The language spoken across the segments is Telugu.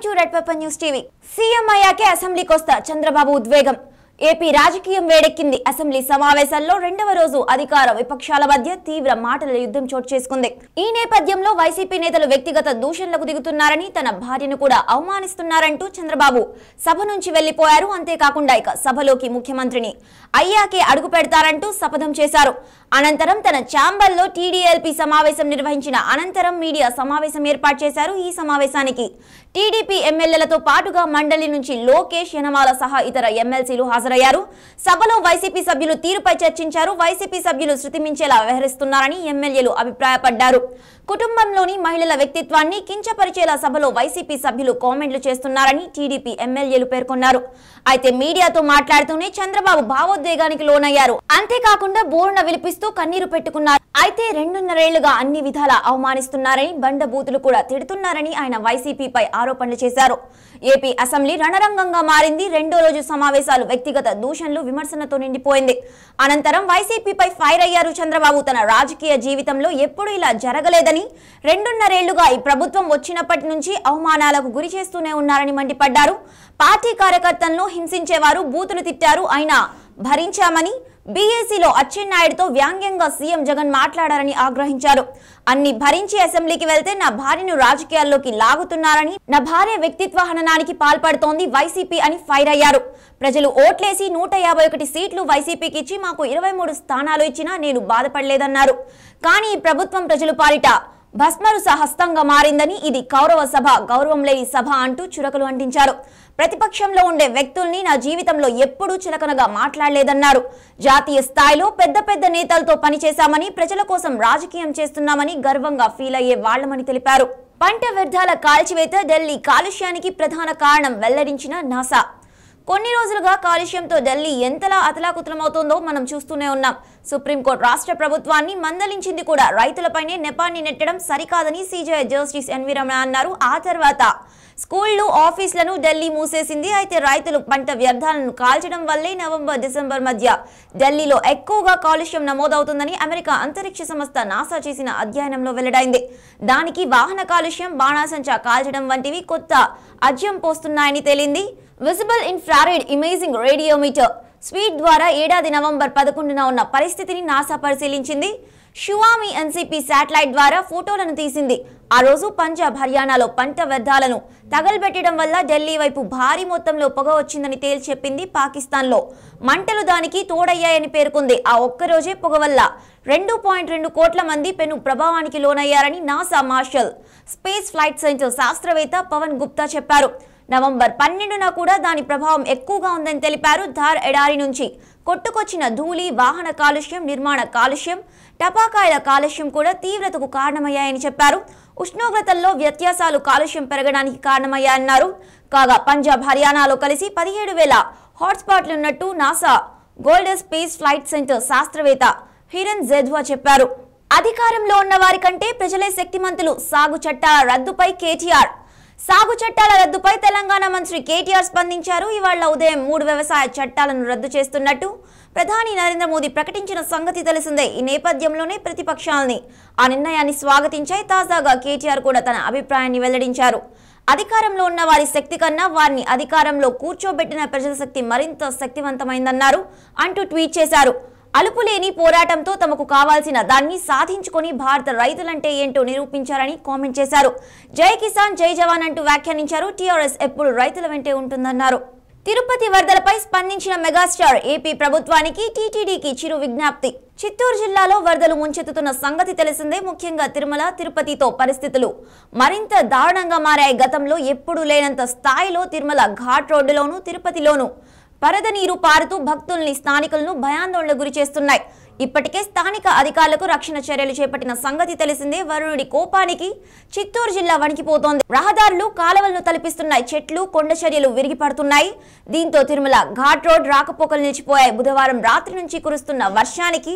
to red pepper news TV CM అయ్యాకే అసెంబ్లీకి వస్తా చంద్రబాబు ఉద్వేగం ఏపీ రాజకీయం వేడెక్కింది అసెంబ్లీ సమావేశాల్లో రెండవ రోజు అధికార విపక్షాల మధ్య తీవ్ర మాటల యుద్ధం చోటు చేసుకుంది ఈ నేపథ్యంలో వైసీపీ నేతలు వ్యక్తిగత దూషణలకు దిగుతున్నారని తన భార్యను కూడా అవమానిస్తున్నారంటూ చంద్రబాబు సభ నుంచి వెళ్లిపోయారు అంతేకాకుండా ఇక సభలోకి ముఖ్యమంత్రిని అయ్యాకే అడుగు పెడతారంటూ శపథం చేశారు అనంతరం తన ఛాంబర్లో టీడీఎల్పీ సమావేశం నిర్వహించిన అనంతరం మీడియా సమావేశం ఏర్పాటు చేశారు ఈ సమావేశానికి టీడీపీ ఎమ్మెల్యేలతో పాటుగా మండలి నుంచి లోకేష్ యనమాల సహా ఇతర ఎమ్మెల్సీలు హాజరయ్యారు సభలో వైసీపీ సభ్యులు తీరుపై చర్చించారు వైసీపీ సభ్యులు శృతి మించేలా వ్యవహరిస్తున్నారని ఎమ్మెల్యేలు అభిప్రాయపడ్డారు కుటుంబంలోని మహిళల వ్యక్తిత్వాన్ని కించపరిచేలా సభలో వైసీపీ సభ్యులు కామెంట్లు చేస్తున్నారని టీడీపీ ఎమ్మెల్యేలు పేర్కొన్నారు అయితే మీడియాతో మాట్లాడుతూనే చంద్రబాబు భావోద్వేగానికి లోనయ్యారు అంతేకాకుండా బోరున విలిపిస్తూ కన్నీరు పెట్టుకున్నారు అయితే రెండున్నరేళ్లుగా అన్ని విధాలా అవమానిస్తున్నారని బండబూతులు కూడా తిడుతున్నారని ఆయన వైసీపీపై ఆరోపణలు చేశారు ఏపీ అసెంబ్లీ రణరంగంగా మారింది రెండో రోజు సమావేశాలు వ్యక్తిగత దూషణలు విమర్శనతో నిండిపోయింది అనంతరం వైసీపీపై ఫైర్ అయ్యారు చంద్రబాబు తన రాజకీయ జీవితంలో ఎప్పుడూ ఇలా జరగలేదని రెండున్నరేళ్లుగా ఈ ప్రభుత్వం వచ్చినప్పటి నుంచి అవమానాలకు గురి చేస్తూనే ఉన్నారని మండిపడ్డారు పార్టీ కార్యకర్తలను హింసించేవారు బూతులు తిట్టారు అయినా భరించామని బీఏసీలో అచ్చెన్నాయుడుతో వ్యాంగ్యంగా సీఎం జగన్ మాట్లాడారని ఆగ్రహించారు అన్ని భరించి అసెంబ్లీకి వెళ్తే నా భార్యను రాజకీయాల్లోకి లాగుతున్నారని నా భార్య వ్యక్తిత్వ హననానికి పాల్పడుతోంది వైసీపీ అని ఫైర్ అయ్యారు ప్రజలు ఓట్లేసి నూట యాభై ఒకటి సీట్లు వైసీపీకి ఇచ్చి మాకు ఇరవై మూడు స్థానాలు ఇచ్చినా నేను బాధపడలేదన్నారు కానీ ఈ ప్రభుత్వం ప్రజలు పాలిట భస్మరుస హస్తంగా మారిందని ఇది కౌరవ సభ గౌరవం లేని సభ అంటూ చురకలు అంటించారు ప్రతిపక్షంలో ఉండే వ్యక్తుల్ని నా జీవితంలో ఎప్పుడూ చులకనగా మాట్లాడలేదన్నారు జాతీయ స్థాయిలో పెద్ద పెద్ద నేతలతో పనిచేశామని ప్రజల కోసం రాజకీయం చేస్తున్నామని గర్వంగా ఫీల్ అయ్యే వాళ్లమని తెలిపారు పంట వ్యర్థాల కాల్చివేత ఢిల్లీ కాలుష్యానికి ప్రధాన కారణం వెల్లడించిన నాసా కొన్ని రోజులుగా కాలుష్యంతో ఢిల్లీ ఎంతలా అతలాకుతలమవుతోందో మనం చూస్తూనే ఉన్నాం సుప్రీంకోర్టు రాష్ట్ర ప్రభుత్వాన్ని మందలించింది కూడా రైతులపైనే నెపాన్ని నెట్టడం సరికాదని సీజే జస్టిస్ ఎన్వి రమణ అన్నారు ఆ తర్వాత స్కూళ్లు ఆఫీసులను ఢిల్లీ మూసేసింది అయితే రైతులు పంట వ్యర్థాలను కాల్చడం వల్లే నవంబర్ డిసెంబర్ మధ్య ఢిల్లీలో ఎక్కువగా కాలుష్యం నమోదవుతుందని అమెరికా అంతరిక్ష సంస్థ నాసా చేసిన అధ్యయనంలో వెల్లడైంది దానికి వాహన కాలుష్యం బాణాసంచా కాల్చడం వంటివి కొత్త అజ్యం పోస్తున్నాయని తేలింది visible infrared imaging radiometer suite ద్వారా ఏడాది నవంబర్ పదకొండున ఉన్న పరిస్థితిని నాసా పరిశీలించింది షువామి ఎన్సీపీ శాటిలైట్ ద్వారా ఫోటోలను తీసింది ఆ రోజు పంజాబ్ హర్యానాలో పంట వ్యర్థాలను తగలబెట్టడం వల్ల ఢిల్లీ వైపు భారీ మొత్తంలో పొగ వచ్చిందని తేల్చి చెప్పింది పాకిస్తాన్లో మంటలు దానికి తోడయ్యాయని పేర్కొంది ఆ ఒక్కరోజే పొగ వల్ల రెండు పాయింట్ రెండు కోట్ల మంది పెను ప్రభావానికి లోనయ్యారని NASA Marshall Space Flight Center శాస్త్రవేత్త పవన్ గుప్తా చెప్పారు నవంబర్ పన్నెండున కూడా దాని ప్రభావం ఎక్కువగా ఉందని తెలిపారు ధార్ ఎడారి నుంచి కొట్టుకొచ్చిన ధూళి వాహన కాలుష్యం నిర్మాణ కాలుష్యం టపాకాయల కాలుష్యం కూడా తీవ్రతకు కారణమయ్యాయని చెప్పారు ఉష్ణోగ్రతల్లో వ్యత్యాసాలు కాలుష్యం పెరగడానికి కారణమయ్యాయన్నారు కాగా పంజాబ్ హర్యానాలో కలిసి పదిహేడు వేల హాట్స్పాట్లు ఉన్నట్టు NASA Golden Space Flight Center శాస్త్రవేత్త హిరణ్ జెద్వా చెప్పారు అధికారంలో ఉన్న వారి కంటే ప్రజలే శక్తిమంతులు సాగు చట్టాల రద్దుపై కేటీఆర్ సాగు చట్టాల రద్దుపై తెలంగాణ మంత్రి కేటీఆర్ స్పందించారు ఇవాళ ఉదయం మూడు వ్యవసాయ చట్టాలను రద్దు చేస్తున్నట్టు ప్రధాని నరేంద్ర మోదీ ప్రకటించిన సంగతి తెలిసిందే ఈ నేపథ్యంలోనే ప్రతిపక్షాలని ఆ నిర్ణయాన్ని స్వాగతించాయి తాజాగా కేటీఆర్ కూడా తన అభిప్రాయాన్ని వెల్లడించారు అధికారంలో ఉన్న వారి శక్తి కన్నా వారిని అధికారంలో కూర్చోబెట్టిన ప్రజల శక్తి మరింత శక్తివంతమైందన్నారు అంటూ ట్వీట్ చేశారు అలుపులేని పోరాటంతో తమకు కావాల్సిన దాన్ని సాధించుకొని భారత రైతులంటే ఏంటో నిరూపించారని కామెంట్ చేశారు జై కిసాన్ జై జవాన్ అంటూ వ్యాఖ్యానించారు టీఆర్ఎస్ ఎప్పుడు రైతుల వెంటే ఉంటుందన్నారు తిరుపతి వరదలపై స్పందించిన మెగాస్టార్ ఏపీ ప్రభుత్వానికి టీటీడీకి చిరు విజ్ఞప్తి చిత్తూరు జిల్లాలో వరదలు ముంచెత్తుతున్న సంగతి తెలిసిందే ముఖ్యంగా తిరుమల తిరుపతితో పరిస్థితులు మరింత దారుణంగా మారాయి గతంలో ఎప్పుడూ లేనంత స్థాయిలో తిరుమల ఘాట్ రోడ్డులోనూ తిరుపతిలోనూ వరద నీరు పారుతూ భక్తుల్ని స్థానికులను భయాందోళనకు గురి చేస్తున్నాయి ఇప్పటికే స్థానిక అధికారులకు రక్షణ చర్యలు చేపట్టిన సంగతి తెలిసిందే వరుణుడి కోపానికి చిత్తూరు జిల్లా వణికిపోతోంది రహదారులు కాలువలను తలపిస్తున్నాయి చెట్లు కొండ చర్యలు విరిగి పడుతున్నాయి దీంతో తిరుమల ఘాట్ రోడ్ రాకపోకలు నిలిచిపోయాయి బుధవారం రాత్రి నుంచి కురుస్తున్న వర్షానికి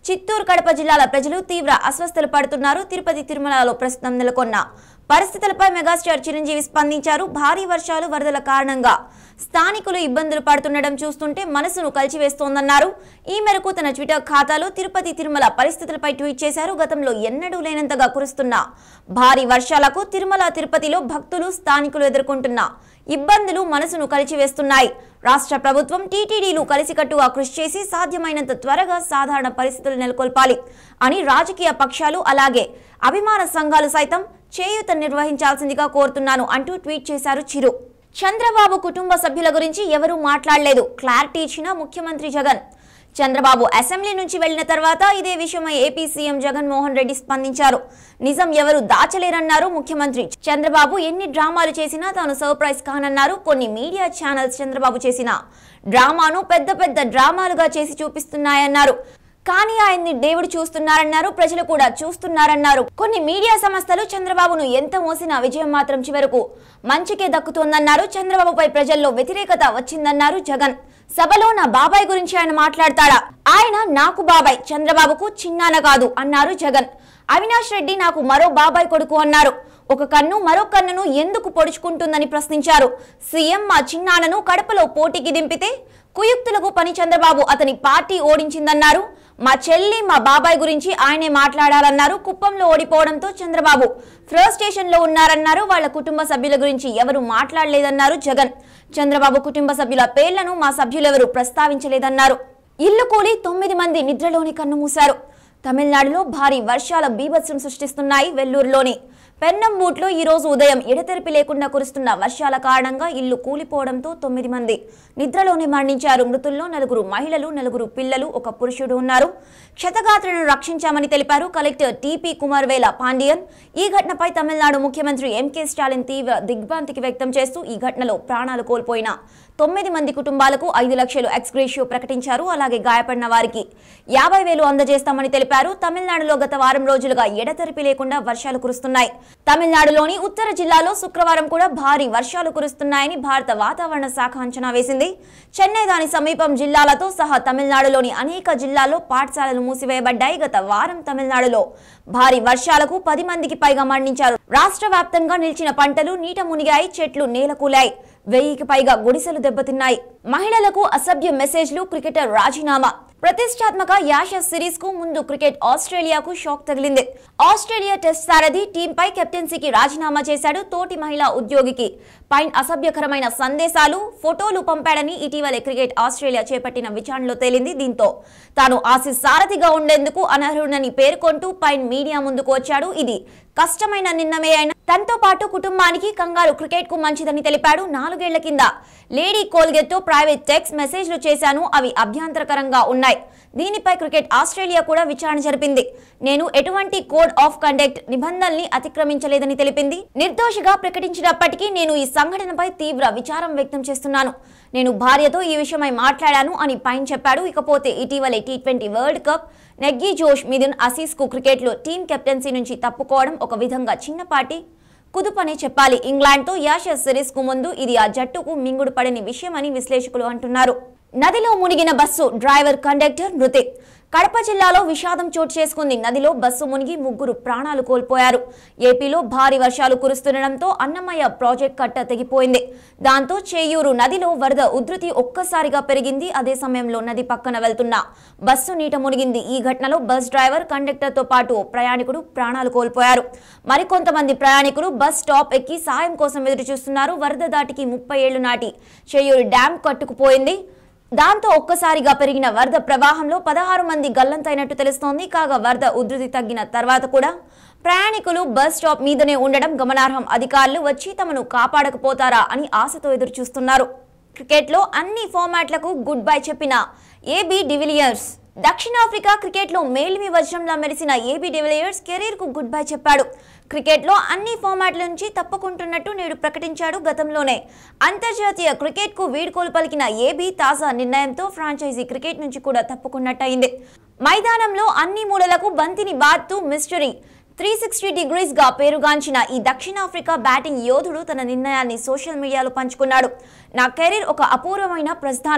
చిత్తూరు కడప జిల్లాల ప్రజలు తీవ్ర అస్వస్థలు పడుతున్నారు తిరుపతి తిరుమలలో ప్రస్తుతం నెలకొన్న పరిస్థితులపై మెగాస్టార్ చిరంజీవి స్పందించారు భారీ వర్షాలు వరదల కారణంగా స్థానికులు ఇబ్బందులు పడుతుండడం చూస్తుంటే మనసును కలిచివేస్తోందన్నారు ఈ మేరకు తన ట్విట్టర్ ఖాతాలో తిరుపతి తిరుమల పరిస్థితులపై ట్వీట్ చేశారు గతంలో ఎన్నడూ లేనంతగా కురుస్తున్న భారీ వర్షాలకు తిరుమల తిరుపతిలో భక్తులు స్థానికులు ఎదుర్కొంటున్న ఇబ్బందులు మనసును కలిచివేస్తున్నాయి రాష్ట్ర ప్రభుత్వం టీటీడీలు కలిసికట్టుగా కృషి చేసి సాధ్యమైనంత త్వరగా సాధారణ పరిస్థితులు నెలకొల్పాలి అని రాజకీయ పక్షాలు అలాగే అభిమాన సంఘాలు సైతం చేయూత నిర్వహించాల్సిందిగా కోరుతున్నాను అంటూ ట్వీట్ చేశారు చిరు చంద్రబాబు కుటుంబ సభ్యుల గురించి ఎవరూ మాట్లాడలేదు క్లారిటీ ఇచ్చిన ముఖ్యమంత్రి జగన్ చంద్రబాబు అసెంబ్లీ నుంచి వెళ్లిన తర్వాత ఇదే విషయమై ఏపీ సీఎం జగన్మోహన్ రెడ్డి స్పందించారు నిజం ఎవరు దాచలేరన్నారు ముఖ్యమంత్రి చంద్రబాబు ఎన్ని డ్రామాలు చేసినా తాను సర్ప్రైజ్ కానన్నారు కొన్ని మీడియా ఛానల్స్ చంద్రబాబు చేసిన డ్రామాను పెద్ద పెద్ద డ్రామాలుగా చేసి చూపిస్తున్నాయన్నారు కానీ ఆయన్ని దేవుడు చూస్తున్నారన్నారు ప్రజలు కూడా చూస్తున్నారన్నారు కొన్ని మీడియా సంస్థలు చంద్రబాబును ఎంత మోసినా విజయం మాత్రం చివరకు మంచికే దక్కుతోందన్నారు చంద్రబాబుపై ప్రజల్లో వ్యతిరేకత వచ్చిందన్నారు జగన్ సభలో నా బాబాయ్ గురించి ఆయన మాట్లాడతాడా ఆయన నాకు బాబాయ్ చంద్రబాబుకు చిన్నాన కాదు అన్నారు జగన్ అవినాష్ రెడ్డి నాకు మరో బాబాయ్ కొడుకు అన్నారు ఒక కన్ను మరో కన్నును ఎందుకు పొడుచుకుంటుందని ప్రశ్నించారు సీఎం మా చిన్నాన్నను కడపలో పోటీకి దింపితే కుయుక్తులకు పని చంద్రబాబు అతని పార్టీ ఓడించిందన్నారు మా చెల్లి మా బాబాయ్ గురించి ఆయనే మాట్లాడాలన్నారు కుప్పంలో ఓడిపోవడంతో చంద్రబాబు ఫ్రస్ట్రేషన్ లో ఉన్నారన్నారు వాళ్ళ కుటుంబ సభ్యుల గురించి ఎవరు మాట్లాడలేదన్నారు జగన్ చంద్రబాబు కుటుంబ సభ్యుల పేర్లను మా సభ్యులెవరూ ప్రస్తావించలేదన్నారు ఇల్లు కూలి తొమ్మిది మంది నిద్రలోని కన్నుమూశారు తమిళనాడులో భారీ వర్షాల బీభత్సం సృష్టిస్తున్నాయి వెల్లూరులోని పెన్నంబూట్లో ఈ రోజు ఉదయం ఎడతెరిపి లేకుండా కురుస్తున్న వర్షాల కారణంగా ఇల్లు కూలిపోవడంతో తొమ్మిది మంది నిద్రలోనే మరణించారు మృతుల్లో నలుగురు మహిళలు నలుగురు పిల్లలు ఒక పురుషుడు ఉన్నారు క్షతగాత్రులను రక్షించామని తెలిపారు కలెక్టర్ టీపీ కుమార్వేల పాండియన్ ఈ ఘటనపై తమిళనాడు ముఖ్యమంత్రి ఎంకే స్టాలిన్ తీవ్ర దిగ్భ్రాంతికి వ్యక్తం చేస్తూ ఈ ఘటనలో ప్రాణాలు కోల్పోయిన తొమ్మిది మంది కుటుంబాలకు ఐదు లక్షలు ఎక్స్గ్రేషియో ప్రకటించారు అలాగే గాయపడిన వారికి యాభై వేలు అందజేస్తామని తెలిపారు తమిళనాడులో గత వారం రోజులుగా ఎడతెరిపి లేకుండా వర్షాలు కురుస్తున్నాయి తమిళనాడులోని ఉత్తర జిల్లాలో శుక్రవారం కూడా భారీ వర్షాలు కురుస్తున్నాయని భారత వాతావరణ శాఖ అంచనా వేసింది చెన్నై దాని సమీపం జిల్లాలతో సహా తమిళనాడులోని అనేక జిల్లాల్లో పాఠశాలలు మూసివేయబడ్డాయి గత వారం తమిళనాడులో భారీ వర్షాలకు పది మందికి పైగా మరణించారు రాష్ట్ర వ్యాప్తంగా నిలిచిన పంటలు నీట మునిగాయి చెట్లు నేలకూలాయి వెయ్యికి పైగా గుడిసెలు దెబ్బతిన్నాయి మహిళలకు అసభ్య మెసేజ్లు క్రికెటర్ రాజీనామా ప్రతిష్టాత్మక యాషస్ సిరీస్ కు ముందు క్రికెట్ ఆస్ట్రేలియాకు షాక్ తగిలింది ఆస్ట్రేలియా టెస్ట్ సారథి టీంపై కెప్టెన్సీకి రాజీనామా చేశాడు తోటి మహిళా ఉద్యోగికి పైన్ అసభ్యకరమైన సందేశాలు ఫోటోలు పంపాడని ఇటీవలే క్రికెట్ ఆస్ట్రేలియా చేపట్టిన విచారణలో తేలింది దీంతో తాను ఆసిస్ సారథిగా ఉండేందుకు అనర్హుడని పేర్కొంటూ పైన్ మీడియా ముందుకు వచ్చాడు ఇది కష్టమైన నిర్ణయమే అయినా తనతో పాటు కుటుంబానికి కంగారు క్రికెట్ కు మంచిదని తెలిపాడు నాలుగేళ్ల కింద లేడీ కోల్గేట్ తో ప్రైవేట్ టెక్స్ట్ మెసేజ్లు చేశాను అవి అభ్యంతరకరంగా ఉన్నాయి దీనిపై క్రికెట్ ఆస్ట్రేలియా కూడా విచారణ జరిపింది నేను ఎటువంటి కోడ్ ఆఫ్ కండక్ట్ నిబంధనల్ని అతిక్రమించలేదని తెలిపింది నిర్దోషిగా ప్రకటించినప్పటికీ నేను ఈ సంఘటనపై తీవ్ర విచారం వ్యక్తం చేస్తున్నాను నేను భార్యతో ఈ విషయమై మాట్లాడాను అని పైన్ చెప్పాడు ఇకపోతే ఇటీవలే టీ ట్వంటీ వరల్డ్ కప్ నెగ్గీ జోష్ మిథున్ అసీస్ కు క్రికెట్లో టీం కెప్టెన్సీ నుంచి తప్పుకోవడం ఒక విధంగా చిన్నపాటి కుదుపనే చెప్పాలి ఇంగ్లాండ్తో యాషస్ సిరీస్ కు ముందు ఇది ఆ జట్టుకు మింగుడు పడని విషయమని విశ్లేషకులు అంటున్నారు నదిలో మునిగిన బస్సు డ్రైవర్ కండక్టర్ మృతి కడప జిల్లాలో విషాదం చోటు చేసుకుంది నదిలో బస్సు మునిగి ముగ్గురు ప్రాణాలు కోల్పోయారు ఏపీలో భారీ వర్షాలు కురుస్తుండటంతో అన్నమయ్య ప్రాజెక్ట్ కట్ట తెగిపోయింది దాంతో చేయూరు నదిలో వరద ఉధృతి ఒక్కసారిగా పెరిగింది అదే సమయంలో నది పక్కన వెళ్తున్న బస్సు నీట మునిగింది ఈ ఘటనలో బస్ డ్రైవర్ కండక్టర్తో పాటు ఓ ప్రయాణికుడు ప్రాణాలు కోల్పోయారు మరికొంతమంది ప్రయాణికులు బస్ స్టాప్ ఎక్కి సాయం కోసం ఎదురు చూస్తున్నారు వరద దాటికి ముప్పై ఏళ్లు నాటి చేయూరు డ్యాం కట్టుకుపోయింది దాంతో ఒక్కసారిగా పెరిగిన వరద ప్రవాహంలో పదహారు మంది గల్లంతైనట్టు తెలుస్తోంది కాగా వరద ఉధృతి తగ్గిన తర్వాత కూడా ప్రయాణికులు బస్ స్టాప్ మీదనే ఉండడం గమనార్హం అధికారులు వచ్చి తమను కాపాడకపోతారా అని ఆశతో ఎదురు చూస్తున్నారు క్రికెట్లో అన్ని ఫార్మాట్లకు గుడ్ బై చెప్పిన ఏబీ డివిలియర్స్ దక్షిణాఫ్రికా క్రికెట్లో మేలిమి వజ్రంలా మెరిసిన ఏబీ డివిలియర్స్ కెరీర్ కు గుడ్ బై చెప్పాడు క్రికెట్లో అన్ని ఫార్మాట్ల నుంచి తప్పుకుంటున్నట్టు నేడు ప్రకటించాడు గతంలోనే అంతర్జాతీయ క్రికెట్ కు వీడ్కోలు పలికిన ఏబీ తాజా నిర్ణయంతో ఫ్రాంచైజీ క్రికెట్ నుంచి కూడా తప్పుకున్నట్టయింది మైదానంలో అన్ని మూలలకు బంతిని బాదుతూ మిస్టరీ త్రీ సిక్స్టీ డిగ్రీస్ గా పేరుగాంచిన ఈ దక్షిణాఫ్రికా బ్యాటింగ్ యోధుడు తన నిర్ణయాన్ని సోషల్ మీడియాలో పంచుకున్నాడు నా కెరీర్ ఒక అపూర్వమైన ప్రస్థానం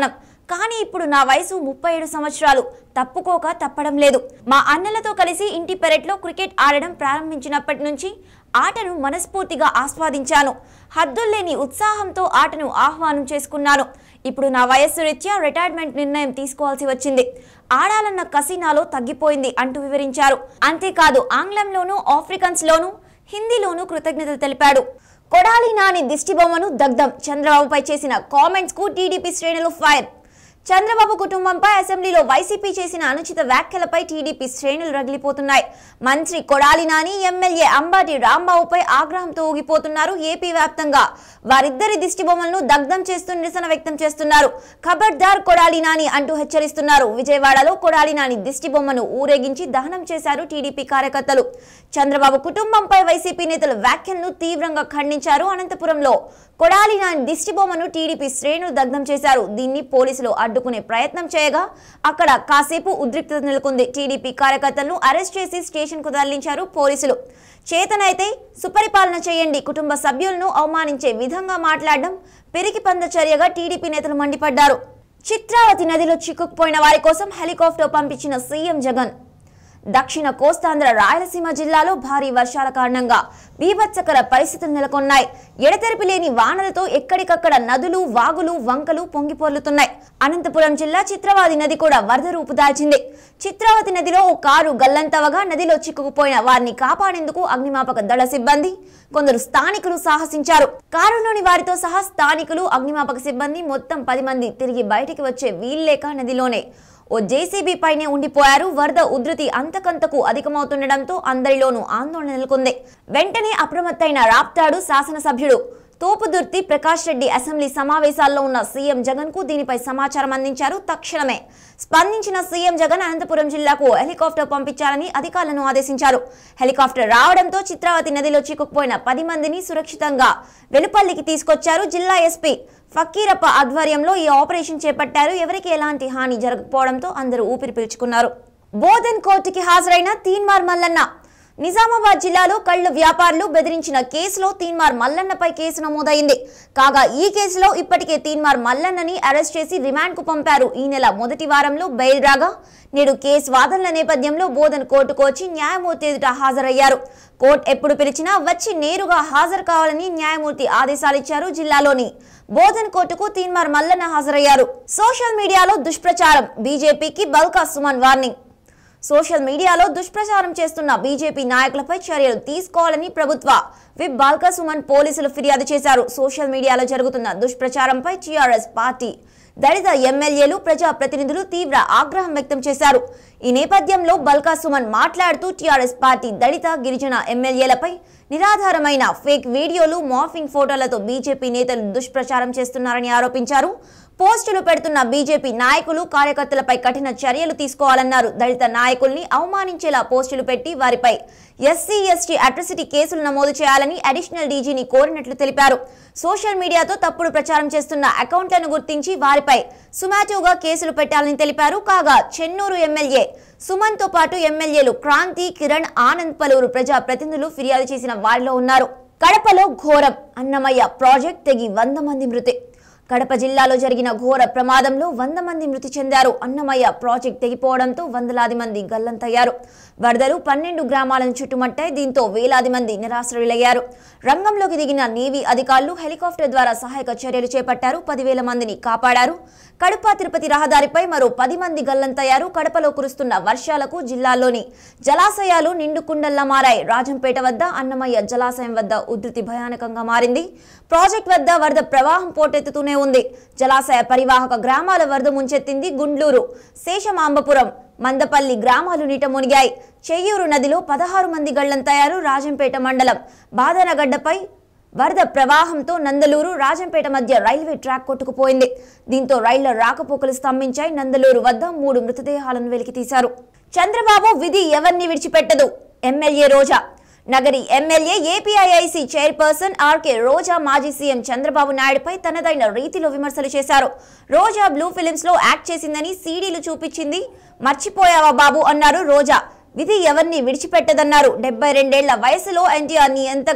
కానీ ఇప్పుడు నా వయసు ముప్పై ఏడు సంవత్సరాలు తప్పుకోక తప్పడం లేదు మా అన్నలతో కలిసి ఇంటి పెరట్లో క్రికెట్ ఆడడం ప్రారంభించినప్పటి నుంచి ఆటను మనస్ఫూర్తిగా ఆస్వాదించాను హద్దుల్లేని ఉత్సాహంతో ఆటను ఆహ్వానం చేసుకున్నాను ఇప్పుడు నా వయస్సు రీత్యా రిటైర్మెంట్ నిర్ణయం తీసుకోవాల్సి వచ్చింది ఆడాలన్న కసి నాలో తగ్గిపోయింది అంటూ వివరించారు అంతేకాదు ఆంగ్లంలోనూ ఆఫ్రికన్స్లోనూ హిందీలోనూ కృతజ్ఞతలు తెలిపాడు కొడాలి నాని దిష్టిబొమ్మను దగ్ధం చంద్రబాబుపై చేసిన కామెంట్స్ కు టీడీపీ శ్రేణులు ఫైర్ చంద్రబాబు కుటుంబంపై అసెంబ్లీలో వైసీపీ చేసిన అనుచిత వ్యాఖ్యలపై టీడీపీ శ్రేణులు రగిలిపోతున్నాయి మంత్రి కొడాలి నాని ఎమ్మెల్యే అంబాటి రాంబాబుపై ఆగ్రహంతో ఊగిపోతున్నారు ఏపీ వ్యాప్తంగా వారిద్దరి దిష్టి బొమ్మలను దగ్ధం చేస్తూ నిరసన వ్యక్తం చేస్తున్నారు ఖబర్దార్ కొడాలి నాని అంటూ హెచ్చరిస్తున్నారు విజయవాడలో కొడాలి నాని దిష్టి బొమ్మను ఊరేగించి దహనం చేశారు టీడీపీ కార్యకర్తలు చంద్రబాబు కుటుంబంపై వైసీపీ నేతల వ్యాఖ్యలను తీవ్రంగా ఖండించారు అనంతపురంలో కొడాలి నాని దిష్టి బొమ్మను టీడీపీ శ్రేణులు దగ్ధం చేశారు దీన్ని పోలీసులు అడ్డుకునే ప్రయత్నం చేయగా అక్కడ కాసేపు ఉద్రిక్తత నెలకొంది టీడీపీ కార్యకర్తలను అరెస్ట్ చేసి స్టేషన్ కు తరలించారు పోలీసులు చేతనైతే సుపరిపాలన చేయండి కుటుంబ సభ్యులను అవమానించే విధంగా మాట్లాడడం పెరిగి పంద చర్యగా టీడీపీ నేతలు మండిపడ్డారు చిత్రావతి నదిలో చిక్కుకుపోయిన వారి కోసం హెలికాప్టర్ పంపించిన సీఎం జగన్ దక్షిణ కోస్తాంధ్ర రాయలసీమ జిల్లాలో భారీ వర్షాల కారణంగా బీభత్సకర పరిస్థితులు నెలకొన్నాయి ఎడతెరిపి లేని వానలతో ఎక్కడికక్కడ నదులు వాగులు వంకలు పొంగిపొర్లుతున్నాయి అనంతపురం జిల్లా చిత్రవాది నది కూడా వరద రూపు దాల్చింది చిత్రావతి నదిలో ఓ కారు గల్లంతవగా నదిలో చిక్కుకుపోయిన వారిని కాపాడేందుకు అగ్నిమాపక దళ సిబ్బంది కొందరు స్థానికులు సాహసించారు కారులోని వారితో సహా స్థానికులు అగ్నిమాపక సిబ్బంది మొత్తం పది మంది తిరిగి బయటికి వచ్చే వీల్లేక నదిలోనే ఓ జేసీబీ పైనే ఉండిపోయారు వరద ఉధృతి అంతకంతకు అధికమవుతుండటంతో అందరిలోనూ ఆందోళన నెలకొంది వెంటనే అప్రమత్తైన రాప్తాడు శాసనసభ్యుడు తోపుదుర్తి ప్రకాష్ రెడ్డి అసెంబ్లీ సమావేశాల్లో ఉన్న సీఎం జగన్ కు దీనిపై సమాచారం అందించారు తక్షణమే స్పందించిన సీఎం జగన్ అనంతపురం జిల్లాకు హెలికాప్టర్ పంపించాలని అధికారులను ఆదేశించారు హెలికాప్టర్ రావడంతో చిత్రావతి నదిలో చిక్కుకుపోయిన పది మందిని సురక్షితంగా వెలుపల్లికి తీసుకొచ్చారు జిల్లా ఎస్పీ ఫకీరప్ప ఆధ్వర్యంలో ఈ ఆపరేషన్ చేపట్టారు ఎవరికి ఎలాంటి హాని జరగకపోవడంతో అందరూ ఊపిరి పీల్చుకున్నారు బోధన్ కోర్టుకి హాజరైన తీన్మార్ మల్లన్న నిజామాబాద్ జిల్లాలో కళ్ళు వ్యాపారులు బెదిరించిన కేసులో తీన్మార్ మల్లన్నపై కేసు నమోదైంది కాగా ఈ కేసులో ఇప్పటికే తీన్మార్ మల్లన్నని అరెస్ట్ చేసి రిమాండ్ కు పంపారు ఈ నెల మొదటి వారంలో బెయిల్ రాగా నేడు కేసు వాదనల నేపథ్యంలో బోధన్ కోర్టుకు వచ్చి న్యాయమూర్తి ఎదుట హాజరయ్యారు కోర్టు ఎప్పుడు పిలిచినా వచ్చి నేరుగా హాజరు కావాలని న్యాయమూర్తి ఆదేశాలిచ్చారు జిల్లాలోని బోధన్ కోర్టుకు తీన్మార్ మల్లన్న హాజరయ్యారు సోషల్ మీడియాలో దుష్ప్రచారం బీజేపీకి బల్కా సుమన్ వార్నింగ్ సోషల్ మీడియాలో దుష్ప్రచారం చేస్తున్న బీజేపీ నాయకులపై చర్యలు తీసుకోవాలని ప్రభుత్వ విప్ బాల్కా సుమన్ పోలీసులు ఫిర్యాదు చేశారు సోషల్ మీడియాలో జరుగుతున్న దుష్ప్రచారంపై టీఆర్ఎస్ పార్టీ దళిత ఎమ్మెల్యేలు ప్రజాప్రతినిధులు తీవ్ర ఆగ్రహం వ్యక్తం చేశారు ఈ నేపథ్యంలో బల్కా సుమన్ మాట్లాడుతూ టీఆర్ఎస్ పార్టీ దళిత గిరిజన ఎమ్మెల్యేలపై నిరాధారమైన ఫేక్ వీడియోలు మార్ఫింగ్ ఫోటోలతో బీజేపీ నేతలు దుష్ప్రచారం చేస్తున్నారని ఆరోపించారు పోస్టులు పెడుతున్న బీజేపీ నాయకులు కార్యకర్తలపై కఠిన చర్యలు తీసుకోవాలన్నారు దళిత నాయకుల్ని అవమానించేలా పోస్టులు పెట్టి వారిపై ఎస్సీ ఎస్టీ అట్రసిటీ కేసులు నమోదు చేయాలని అడిషనల్ డీజీని కోరినట్లు తెలిపారు సోషల్ మీడియాతో తప్పుడు ప్రచారం చేస్తున్న అకౌంట్లను గుర్తించి వారిపై సుమాటోగా కేసులు పెట్టాలని తెలిపారు కాగా చెన్నూరు ఎమ్మెల్యే సుమన్ తో పాటు ఎమ్మెల్యేలు క్రాంతి కిరణ్ ఆనంద్ పలువురు ప్రజా ప్రతినిధులు ఫిర్యాదు చేసిన వారిలో ఉన్నారు కడపలో ఘోరం అన్నమయ్య ప్రాజెక్ట్ తెగి వంద మంది మృతి కడప జిల్లాలో జరిగిన ఘోర ప్రమాదంలో వంద మంది మృతి చెందారు అన్నమయ్య ప్రాజెక్ట్ తెగిపోవడంతో వందలాది మంది గల్లంతయ్యారు వరదలు పన్నెండు గ్రామాలను చుట్టుమట్టాయి దీంతో వేలాది మంది నిరాశ్రయులయ్యారు రంగంలోకి దిగిన నేవీ అధికారులు హెలికాప్టర్ ద్వారా సహాయక చర్యలు చేపట్టారు పదివేల మందిని కాపాడారు కడప తిరుపతి రహదారిపై మరో పది మంది గల్లంతయ్యారు కడపలో కురుస్తున్న వర్షాలకు జిల్లాలోని జలాశయాలు నిండుకుండల్లా మారాయి రాజంపేట వద్ద అన్నమయ్య జలాశయం వద్ద ఉధృతి భయానకంగా మారింది ప్రాజెక్ట్ వద్ద వరద ప్రవాహం పోటెత్తుతూనే ఉంది జలాశయ పరివాహక గ్రామాల వరద ముంచెత్తింది గుండ్లూరు శేషమాంబపురం మందపల్లి గ్రామాలు నీట మునిగాయి చెయ్యూరు నదిలో పదహారు మంది గళ్లంతయ్యారు రాజంపేట మండలం బాదనగడ్డపై వరద ప్రవాహంతో నందలూరు రాజంపేట మధ్య రైల్వే ట్రాక్ కొట్టుకుపోయింది దీంతో రైళ్ల రాకపోకలు స్తంభించాయి నందలూరు వద్ద మూడు మృతదేహాలను వెలికితీశారు చంద్రబాబు విధి ఎవరిని విడిచిపెట్టదు MLA Roja Nagari MLA APIIC chairperson RK Roja మాజీ సీఎం చంద్రబాబు నాయుడుపై తనదైన రీతిలో విమర్శలు చేశారు రోజా బ్లూ ఫిలిమ్స్ లో యాక్ట్ చేసిందని సీడీలు చూపించింది మర్చిపోయావా బాబు అన్నారు రోజా విధి ఎవరిని విడిచిపెట్టదన్నారు డెబ్బై రెండేళ్ల వయసులో ఎన్టీఆర్ ని ఎంతగా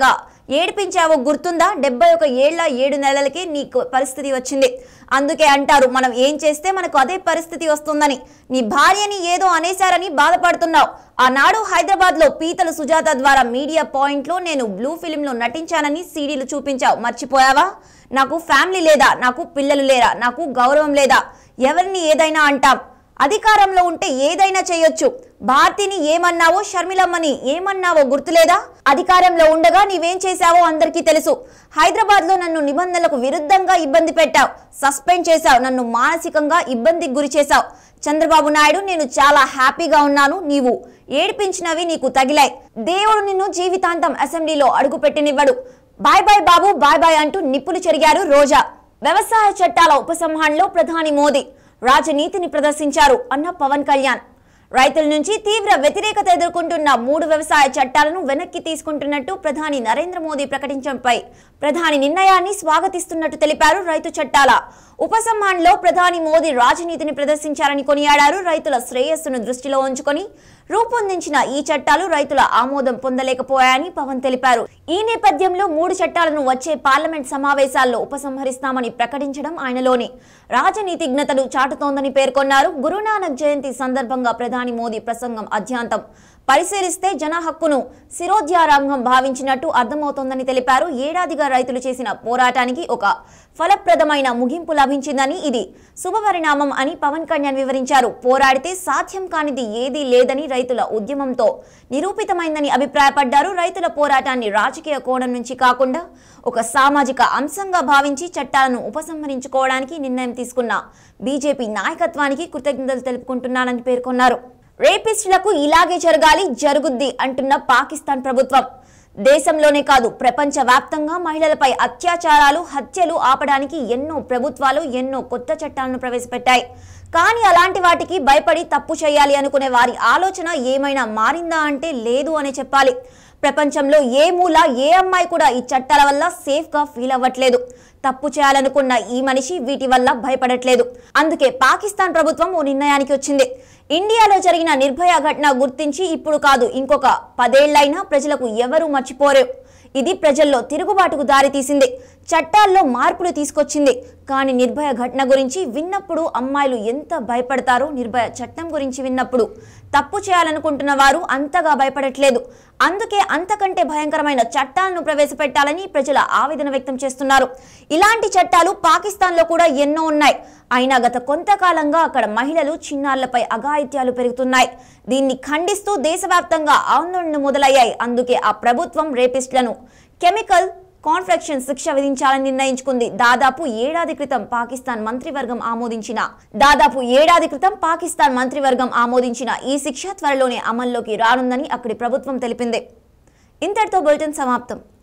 ఏడిపించావో గుర్తుందా డెబ్బై ఒక ఏళ్ల ఏడు నెలలకి నీకు పరిస్థితి వచ్చింది అందుకే అంటారు మనం ఏం చేస్తే మనకు అదే పరిస్థితి వస్తుందని నీ భార్యని ఏదో అనేశారని బాధపడుతున్నావు ఆనాడు హైదరాబాద్ లో పీతల సుజాత ద్వారా మీడియా పాయింట్ లో నేను బ్లూ ఫిలిం లో నటించానని సీడీలు చూపించావు మర్చిపోయావా నాకు ఫ్యామిలీ లేదా నాకు పిల్లలు లేరా నాకు గౌరవం లేదా ఎవరిని ఏదైనా అంటాం అధికారంలో ఉంటే ఏదైనా చేయొచ్చు భారతిని ఏమన్నావో షర్మిలమ్మని ఏమన్నావో గుర్తులేదా అధికారంలో ఉండగా నీవేం చేశావో అందరికీ తెలుసు హైదరాబాద్ లో నన్ను నిబంధనలకు విరుద్ధంగా ఇబ్బంది పెట్టావు సస్పెండ్ చేశావు నన్ను మానసికంగా ఇబ్బందికి గురి చేశావు చంద్రబాబు నాయుడు నేను చాలా హ్యాపీగా ఉన్నాను నీవు ఏడిపించినవి నీకు తగిలాయి దేవుడు నిన్ను జీవితాంతం అసెంబ్లీలో అడుగు పెట్టినివ్వడు bye bye Babu bye bye అంటూ నిప్పులు చెరిగారు రోజా వ్యవసాయ చట్టాల ఉపసంహరణలో ప్రధాని మోదీ రాజనీతిని ప్రదర్శించారు అన్న పవన్ కళ్యాణ్ రైతుల నుంచి తీవ్ర వ్యతిరేకత ఎదుర్కొంటున్న మూడు వ్యవసాయ చట్టాలను వెనక్కి తీసుకుంటున్నట్టు ప్రధాని నరేంద్ర మోదీ ప్రకటించడంపై ప్రధాని నిర్ణయాన్ని స్వాగతిస్తున్నట్టు తెలిపారు రైతు చట్టాల ఉపసంహరణలో ప్రధాని మోదీ రాజనీతిని ప్రదర్శించారని కొనియాడారు రైతుల శ్రేయస్సును దృష్టిలో ఉంచుకొని రూపొందించిన ఈ చట్టాలు రైతుల ఆమోదం పొందలేకపోయాయని పవన్ తెలిపారు ఈ నేపథ్యంలో మూడు చట్టాలను వచ్చే పార్లమెంట్ సమావేశాల్లో ఉపసంహరిస్తామని ప్రకటించడం ఆయనలోని రాజనీతిజ్ఞతను చాటుతోందని పేర్కొన్నారు గురునానక్ జయంతి సందర్భంగా ప్రధాని మోదీ ప్రసంగం అధ్యాంతం పరిశీలిస్తే జన హక్కును శిరోధ్యారాంగం భావించినట్టు అర్థమవుతోందని తెలిపారు ఏడాదిగా రైతులు చేసిన పోరాటానికి ఒక ఫలప్రదమైన ముగింపు లభించిందని ఇది శుభపరిణామం అని పవన్ కళ్యాణ్ వివరించారు పోరాడితే సాధ్యం కానిది ఏదీ లేదని రైతుల ఉద్యమంతో నిరూపితమైందని అభిప్రాయపడ్డారు రైతుల పోరాటాన్ని రాజకీయ కోణం నుంచి కాకుండా ఒక సామాజిక అంశంగా భావించి చట్టాలను ఉపసంహరించుకోవడానికి నిర్ణయం తీసుకున్న బీజేపీ నాయకత్వానికి కృతజ్ఞతలు తెలుపుకుంటున్నానని పేర్కొన్నారు రేపిస్టులకు ఇలాగే జరగాలి జరుగుద్ది అంటున్న పాకిస్తాన్ ప్రభుత్వం దేశంలోనే కాదు ప్రపంచ వ్యాప్తంగా మహిళలపై అత్యాచారాలు హత్యలు ఆపడానికి ఎన్నో ప్రభుత్వాలు ఎన్నో కొత్త చట్టాలను ప్రవేశపెట్టాయి కానీ అలాంటి వాటికి భయపడి తప్పు చేయాలి అనుకునే వారి ఆలోచన ఏమైనా మారిందా అంటే లేదు అని చెప్పాలి ప్రపంచంలో ఏ మూల ఏ అమ్మాయి కూడా ఈ చట్టాల వల్ల సేఫ్గా ఫీల్ అవ్వట్లేదు తప్పు చేయాలనుకున్న ఈ మనిషి వీటి వల్ల భయపడట్లేదు అందుకే పాకిస్తాన్ ప్రభుత్వం ఓ నిర్ణయానికి వచ్చింది ఇండియాలో జరిగిన నిర్భయ ఘటన గుర్తించి ఇప్పుడు కాదు ఇంకొక పదేళ్లైనా ప్రజలకు ఎవరూ మర్చిపోరు ఇది ప్రజల్లో తిరుగుబాటుకు దారితీసింది చట్టాల్లో మార్పులు తీసుకొచ్చింది కానీ నిర్భయ ఘటన గురించి విన్నప్పుడు అమ్మాయిలు ఎంత భయపడతారో నిర్భయ చట్టం గురించి విన్నప్పుడు తప్పు చేయాలనుకుంటున్న వారు అంతగా భయపడట్లేదు అందుకే అంతకంటే భయంకరమైన చట్టాలను ప్రవేశపెట్టాలని ప్రజల ఆవేదన వ్యక్తం చేస్తున్నారు ఇలాంటి చట్టాలు పాకిస్తాన్లో కూడా ఎన్నో ఉన్నాయి అయినా గత కొంతకాలంగా అక్కడ మహిళలు చిన్నారులపై అఘాయిత్యాలు పెరుగుతున్నాయి దీన్ని ఖండిస్తూ దేశవ్యాప్తంగా ఆందోళనలు మొదలయ్యాయి అందుకే ఆ ప్రభుత్వం రేపిస్టులను కెమికల్ కాన్ఫ్లెక్షన్ శిక్ష విధించాలని నిర్ణయించుకుంది దాదాపు ఏడాది క్రితం పాకిస్తాన్ మంత్రివర్గం ఆమోదించిన దాదాపు ఏడాది క్రితం పాకిస్తాన్ మంత్రివర్గం ఆమోదించిన ఈ శిక్ష త్వరలోనే అమల్లోకి రానుందని అక్కడి ప్రభుత్వం తెలిపింది ఇంతటితో బులెటిన్ సమాప్తం